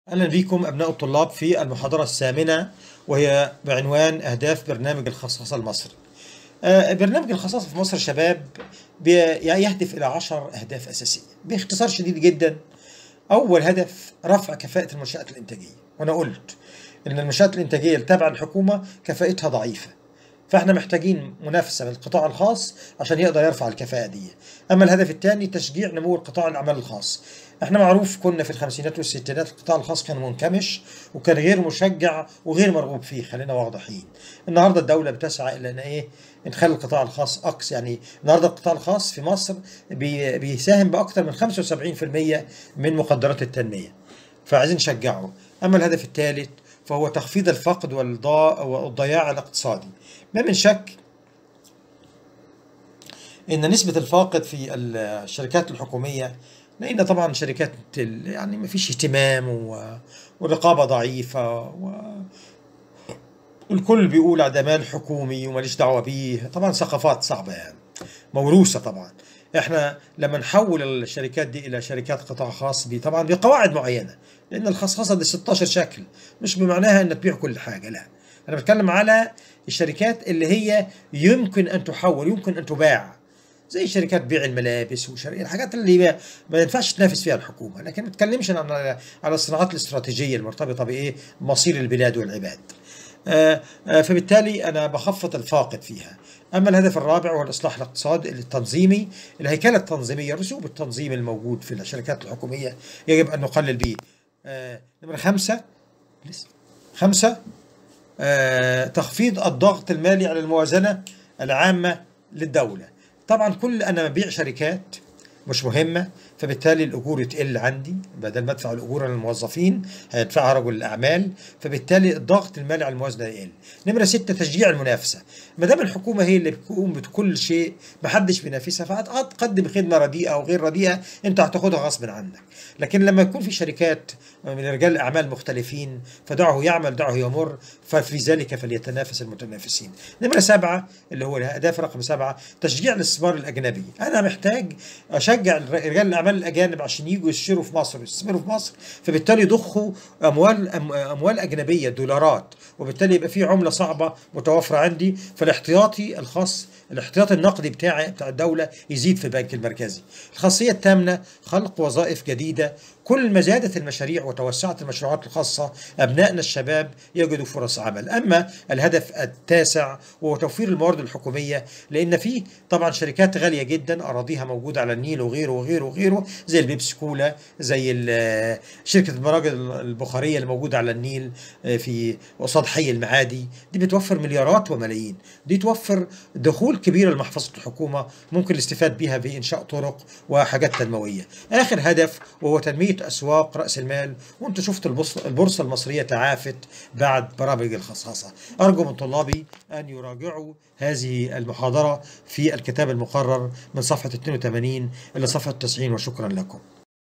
أهلا بكم أبناء الطلاب في المحاضرة الثامنة وهي بعنوان أهداف برنامج الخصاصة المصري. آه، برنامج الخصاصة في مصر شباب بي- يهدف إلى عشر أهداف أساسية باختصار شديد جدا أول هدف رفع كفاءة المنشآت الإنتاجية وأنا قلت إن المنشآت الإنتاجية التابعة للحكومة كفاءتها ضعيفة فاحنا محتاجين منافسه من القطاع الخاص عشان يقدر يرفع الكفاءه دي اما الهدف الثاني تشجيع نمو القطاع الاعمال الخاص احنا معروف كنا في الخمسينات والستينات القطاع الخاص كان منكمش وكان غير مشجع وغير مرغوب فيه خلينا واضحين النهارده الدوله بتسعى الى ان ايه نخلي القطاع الخاص اقصى يعني النهارده القطاع الخاص في مصر بي بيساهم باكثر من 75% من مقدرات التنميه فعايزين نشجعه اما الهدف الثالث فهو تخفيض الفقد والضا- والضياع الاقتصادي ما من شك ان نسبه الفاقد في الشركات الحكوميه لان طبعا شركات ال- يعني ما فيش اهتمام و- والرقابه ضعيفه و الكل بيقول ده مال حكومي وماليش دعوه بيه طبعا ثقافات صعبه يعني موروثه طبعا احنا لما نحول الشركات دي الى شركات قطاع خاص دي طبعا بقواعد معينه لان الخصخصه دي 16 شكل مش بمعناها ان تبيع كل حاجه لا انا بتكلم على الشركات اللي هي يمكن ان تحول يمكن ان تباع زي شركات بيع الملابس وشركات الحاجات اللي ما- ما ينفعش تنافس فيها الحكومه لكن ما بتكلمش عن على الصناعات الاستراتيجيه المرتبطه بايه مصير البلاد والعباد آه، آه، فبالتالي انا بخفض الفاقد فيها اما الهدف الرابع هو الاصلاح الاقتصادي التنظيمي الهيكله التنظيميه رسوب التنظيم الموجود في الشركات الحكوميه يجب ان نقلل به آه، نمره خمسه لسه خمسه آه، تخفيض الضغط المالي على الموازنه العامه للدوله طبعا كل انا ببيع شركات مش مهمه فبالتالي الاجور تقل عندي بدل ما ادفع الاجور للموظفين هيدفعها رجل الاعمال فبالتالي الضغط المالي على الموازنه يقل نمره سته تشجيع المنافسه ما دام الحكومه هي اللي بتقوم بكل شيء ما حدش بينافسها فهتقدم خدمه رديئه او غير رديئه انت هتاخدها غصب عنك لكن لما يكون في شركات من رجال الاعمال مختلفين فدعه يعمل دعه يمر ففي ذلك فليتنافس المتنافسين نمره سبعه اللي هو الاهداف رقم سبعه تشجيع الاستثمار الاجنبي انا محتاج اشجع رجال الاعمال الاجانب عشان يجوا يشتروا في مصر ويستثمروا في مصر فبالتالي يضخوا اموال أم- اموال اجنبيه دولارات وبالتالي يبقى في عمله صعبه متوفره عندي فالاحتياطي الخاص الاحتياطي النقدي بتاعي بتاع الدوله يزيد في البنك المركزي. الخاصيه الثامنه خلق وظائف جديده كل ما زادت المشاريع وتوسعت المشروعات الخاصه ابنائنا الشباب يجدوا فرص عمل، اما الهدف التاسع وهو توفير الموارد الحكوميه لان في طبعا شركات غاليه جدا اراضيها موجوده على النيل وغيره وغيره وغيره زي البيبسي كولا زي ال- شركه المراجل البخاريه اللي موجوده على النيل آه، في قصاد حي المعادي دي بتوفر مليارات وملايين دي توفر دخول كبير لمحفظه الحكومه ممكن الاستفاد بها بانشاء طرق وحاجات تنمويه اخر هدف وهو تنميه اسواق راس المال وانتم شفتوا البص- البورصه المصريه تعافت بعد برامج الخصاصه ارجو من طلابي ان يراجعوا هذه المحاضره في الكتاب المقرر من صفحه 82 الى صفحه 90 وشكرا لكم